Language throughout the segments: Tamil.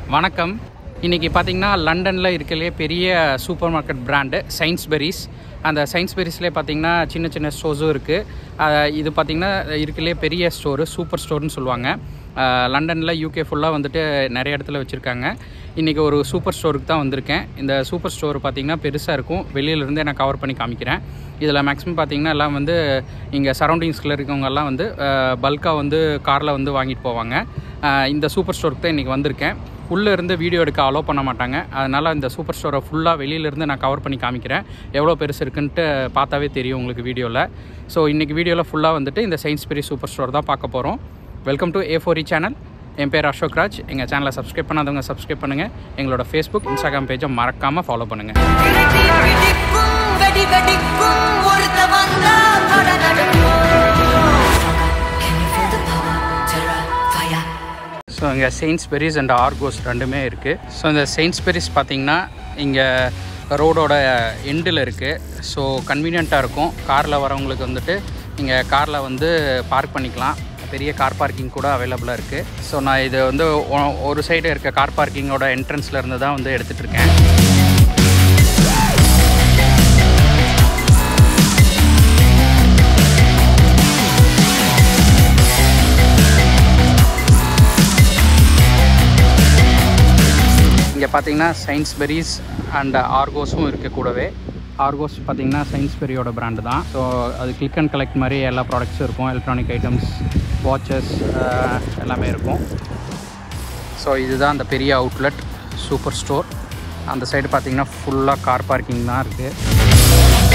வணக்கம் இன்றைக்கி பார்த்தீங்கன்னா லண்டனில் இருக்கலே பெரிய சூப்பர் மார்க்கெட் பிராண்டு சைன்ஸ்பெரிஸ் அந்த சைன்ஸ்பெரிஸ்லேயே பார்த்தீங்கன்னா சின்ன சின்ன ஸ்டோர்ஸும் இருக்குது இது பார்த்திங்கன்னா இருக்கலே பெரிய ஸ்டோரு சூப்பர் ஸ்டோர்னு சொல்லுவாங்க லண்டனில் யூகே ஃபுல்லாக வந்துட்டு நிறைய இடத்துல வச்சுருக்காங்க இன்றைக்கி ஒரு சூப்பர் ஸ்டோருக்கு தான் வந்திருக்கேன் இந்த சூப்பர் ஸ்டோர் பார்த்திங்கன்னா பெருசாக இருக்கும் வெளியிலேருந்து நான் கவர் பண்ணி காமிக்கிறேன் இதில் மேக்ஸிமம் பார்த்திங்கன்னா எல்லாம் வந்து இங்கே சரௌண்டிங்ஸில் இருக்கவங்கெல்லாம் வந்து பல்காக வந்து காரில் வந்து வாங்கிட்டு போவாங்க அஹ் இந்த சூப்பர் ஸ்டோருக்கு தான் இன்றைக்கி வந்திருக்கேன் உள்ளே இருந்து வீடியோ எடுக்க அலோவ் பண்ண மாட்டாங்க அதனால் இந்த சூப்பர் ஸ்டோரை ஃபுல்லாக வெளியிலேருந்து நான் கவர் பண்ணி காமிக்கிறேன் எவ்வளோ பெருசு இருக்குன்ட்டு பார்த்தாவே தெரியும் உங்களுக்கு வீடியோவில் ஸோ இன்றைக்கி வீடியோவில் ஃபுல்லாக வந்துட்டு இந்த சயின்ஸ்பெரி சூப்பர் ஸ்டோர் தான் பார்க்க போகிறோம் வெல்கம் டு ஏ ஃபோரி சேனல் என் பேர் அசோக் ராஜ் எங்கள் சேனலை சப்ஸ்கிரைப் பண்ணாதவங்க சப்ஸ்கிரைப் பண்ணுங்கள் எங்களோட ஃபேஸ்புக் இன்ஸ்டாகிராம் பேஜை மறக்காமல் ஃபாலோ பண்ணுங்கள் வெடி வெடிக்கும் வெடி வெடிக்கும் ஒருத்த வந்தா தொட நடக்கும் Can you feel the power? Terror, fire. So இங்கே செயின்ஸ்பெரிஸ் அண்ட் ஆர்கோஸ் ரெண்டுமே இருக்குது ஸோ இந்த செயின்ஸ்பெரிஸ் பார்த்தீங்கன்னா இங்கே ரோடோட எண்டில் இருக்குது ஸோ கன்வீனியண்ட்டாக இருக்கும் காரில் வரவங்களுக்கு வந்துட்டு இங்கே காரில் வந்து பார்க் பண்ணிக்கலாம் பெரிய கார் பார்க்கிங் கூட அவைலபிளாக இருக்குது ஸோ நான் இது வந்து ஒ- ஒரு சைடு இருக்க கார் பார்க்கிங்கோட என்ட்ரன்ஸில் இருந்து தான் வந்து எடுத்துகிட்டு இருக்கேன் இங்கே பார்த்தீங்கன்னா சயின்ஸ்பெரிஸ் அண்ட் ஆர்கோஸும் இருக்குது கூடவே ஆர்கோஸ் பார்த்தீங்கன்னா சயின்ஸ்பெரியோட பிராண்டு தான் ஸோ அது கிளிக் அண்ட் கலெக்ட் மாதிரி எல்லா ப்ராடக்ட்ஸும் இருக்கும் எலக்ட்ரானிக் ஐட்டம்ஸ் வாட்சஸ் எல்லாமே இருக்கும் ஸோ இதுதான் அந்த பெரிய அவுட்லெட் சூப்பர் ஸ்டோர் அந்த சைடு பார்த்தீங்கன்னா ஃபுல்லாக கார் பார்க்கிங் தான் இருக்குது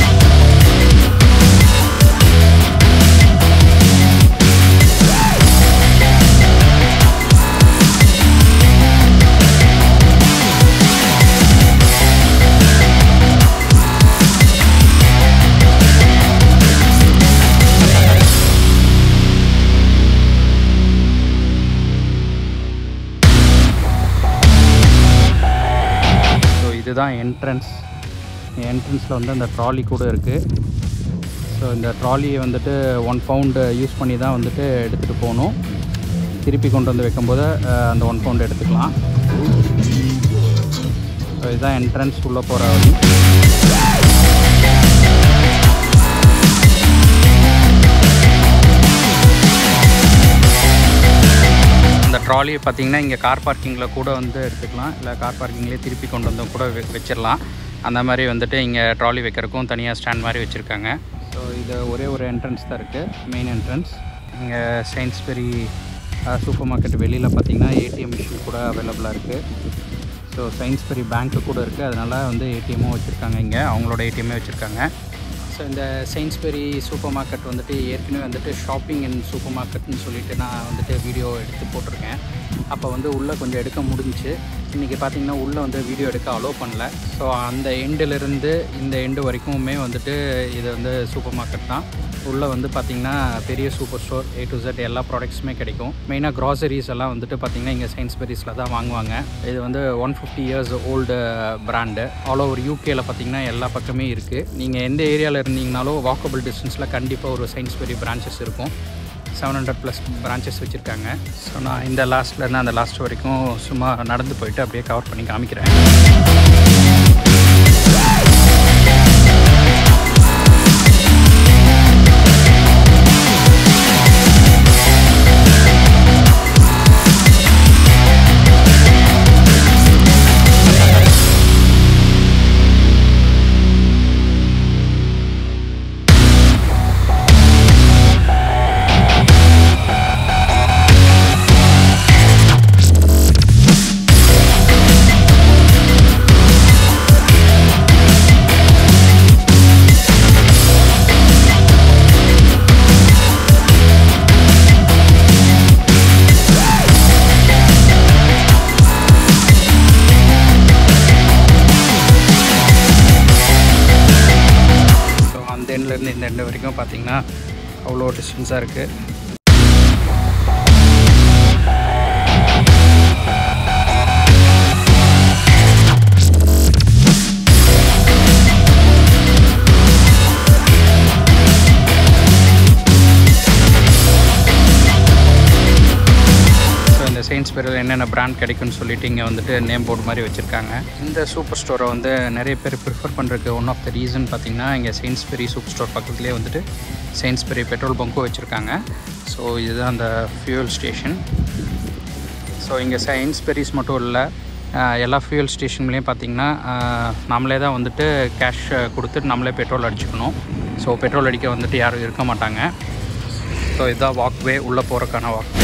ஸோ இதுதான் என்ட்ரன்ஸ் என்ட்ரன்ஸில் வந்து அந்த ட்ராலி கூட இருக்குது ஸோ இந்த ட்ராலியை வந்துட்டு ஒன் பவுண்டு யூஸ் பண்ணி தான் வந்துட்டு எடுத்துகிட்டு போகணும் திருப்பி கொண்டு வந்து வைக்கும்போது அஹ், அந்த ஒன் பவுண்ட் எடுத்துக்கலாம் ஸோ இதுதான் என்ட்ரன்ஸ் உள்ளே போகிற வழி அந்த ட்ராலியை பார்த்தீங்கன்னா இங்கே கார் பார்க்கிங்கில் கூட வந்து எடுத்துக்கலாம் இல்லை கார் பார்க்கிங்லேயே திருப்பி கொண்டு வந்து கூட வெ- வச்சிடலாம் அந்த மாதிரி வந்துட்டு இங்கே ட்ராலி வைக்கிறதுக்கும் தனியாக ஸ்டாண்ட் மாதிரி வச்சுருக்காங்க ஸோ இது ஒரே ஒரு என்ட்ரன்ஸ் தான் இருக்குது மெயின் என்ட்ரன்ஸ் இங்கே சயின்ஸ்பெரி சூப்பர் மார்க்கெட் வெளியில் பார்த்தீங்கன்னா ஏடிஎம் மிஷின் கூட அவைலபிளாக இருக்குது ஸோ சயின்ஸ்பெரி பேங்க்கு கூட இருக்குது அதனால் வந்து ஏடிஎம்மும் வச்சுருக்காங்க இங்கே அவங்களோட ஏடிஎம்மே வச்சுருக்காங்க ஸோ இந்த சயின்ஸ்பெரி சூப்பர் மார்க்கெட் வந்துட்டு ஏற்கனவே வந்துட்டு ஷாப்பிங் அண்ட் சூப்பர் மார்க்கெட்னு சொல்லிட்டு நான் வந்துட்டு வீடியோ எடுத்து போட்டிருக்கேன் அப்போ வந்து உள்ளே கொஞ்சம் எடுக்க முடிஞ்சுச்சு இன்றைக்கி பார்த்தீங்கன்னா உள்ளே வந்து வீடியோ எடுக்க அலோவ் பண்ணல ஸோ அந்த எண்டிலிருந்து இந்த எண்டு வரைக்குமே வந்துட்டு இது வந்து சூப்பர் மார்க்கெட் தான் உள்ளே வந்து பார்த்திங்கன்னா பெரிய super store A to Z எல்லா ப்ராடக்ட்ஸுமே கிடைக்கும் மெயினாக க்ராசரிஸ் எல்லாம் வந்துட்டு பார்த்திங்கன்னா இங்கே சயின்ஸ்பெரிஸில் தான் வாங்குவாங்க இது வந்து one fifty years old brand all over யூகேல பார்த்தீங்கன்னா எல்லா பக்கமே இருக்குது நீங்கள் எந்த ஏரியாவில் இருந்தீங்கனாலும் வாக்கபிள் டிஸ்டன்ஸில் கண்டிப்பாக ஒரு சயின்ஸ்பெரி பிரான்ச்சஸ் இருக்கும் செவன் ஹண்ட்ரட் ப்ளஸ் பிரான்ச்சஸ் வச்சுருக்காங்க ஸோ நான் இந்த லாஸ்ட்லேருந்து அந்த லாஸ்ட் வரைக்கும் சும்மா நடந்து போயிட்டு அப்படியே கவர் பண்ணி காமிக்கிறேன் ஸோ அந்த எண்ட்லேருந்து இந்த எண்டு வரைக்கும் பார்த்தீங்கன்னா அவ்வளோ டிஸ்டன்ஸாக இருக்குது சயின்ஸ் பேரில் என்ன என்னென்ன பிராண்ட் கிடைக்குன்னு சொல்லிட்டு இங்கே வந்துட்டு நேம் போர்டு மாதிரி வச்சுருக்காங்க இந்த சூப்பர் ஸ்டோரை வந்து நிறைய பேர் ப்ரிஃபர் பண்ணுறதுக்கு ஒன் ஆஃப் த ரீசன் பார்த்திங்கன்னா இங்கே செயின்ஸ்பெரி சூப்பர் ஸ்டோர் பக்கத்துலேயே வந்துட்டு செயின்ஸ்பெரி பெட்ரோல் பங்க்கும் வச்சுருக்காங்க ஸோ இதுதான் அந்த ஃபியூல் ஸ்டேஷன் ஸோ இங்கே சயின்ஸ்பெரிஸ் மட்டும் இல்லை ஆஹ் எல்லா ஃபியூல் ஸ்டேஷன்லேயும் பார்த்தீங்கன்னா ஆஹ் நம்மளே தான் வந்துட்டு கேஷ் கொடுத்துட்டு நம்மளே பெட்ரோல் அடிச்சுக்கணும் ஸோ பெட்ரோல் அடிக்க வந்துட்டு யாரும் இருக்க மாட்டாங்க ஸோ இதுதான் வாக்வே உள்ளே போகிறக்கான வாக்வே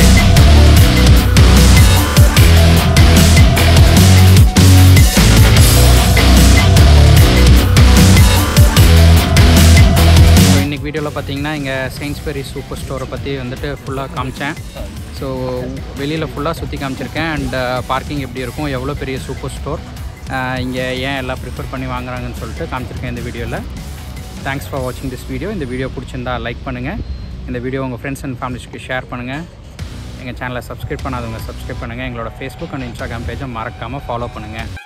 ஸோ இன்றைக்கி வீடியோவில் பார்த்தீங்கன்னா இங்கே செயின்ஸ்பெரி சூப்பர் ஸ்டோரை பற்றி வந்துட்டு ஃபுல்லாக காமிச்சேன் ஸோ வெளியில் ஃபுல்லாக சுற்றி காமிச்சிருக்கேன் அண்ட் பார்க்கிங் எப்படி இருக்கும் எவ்வளோ பெரிய சூப்பர் ஸ்டோர் இங்கே ஏன் எல்லாம் ப்ரிஃபர் பண்ணி வாங்குறாங்கன்னு சொல்லிட்டு காமிச்சிருக்கேன் இந்த வீடியோவில் தேங்க்ஸ் ஃபார் வாட்சிங் திஸ் வீடியோ இந்த வீடியோ பிடிச்சிருந்தா லைக் பண்ணுங்கள் இந்த வீடியோ உங்கள் ஃப்ரெண்ட்ஸ் அண்ட் ஃபேமிலிஸ்க்கு ஷேர் பண்ணுங்கள் எங்கள் சேனலை சப்ஸ்கிரைப் பண்ணாதவங்க சப்ஸ்கிரைப் பண்ணுங்கள் எங்களோட ஃபேஸ்புக் அண்ட் இன்ஸ்டாகிராம் பேஜை மறக்காமல் ஃபாலோ பண்ணுங்கள்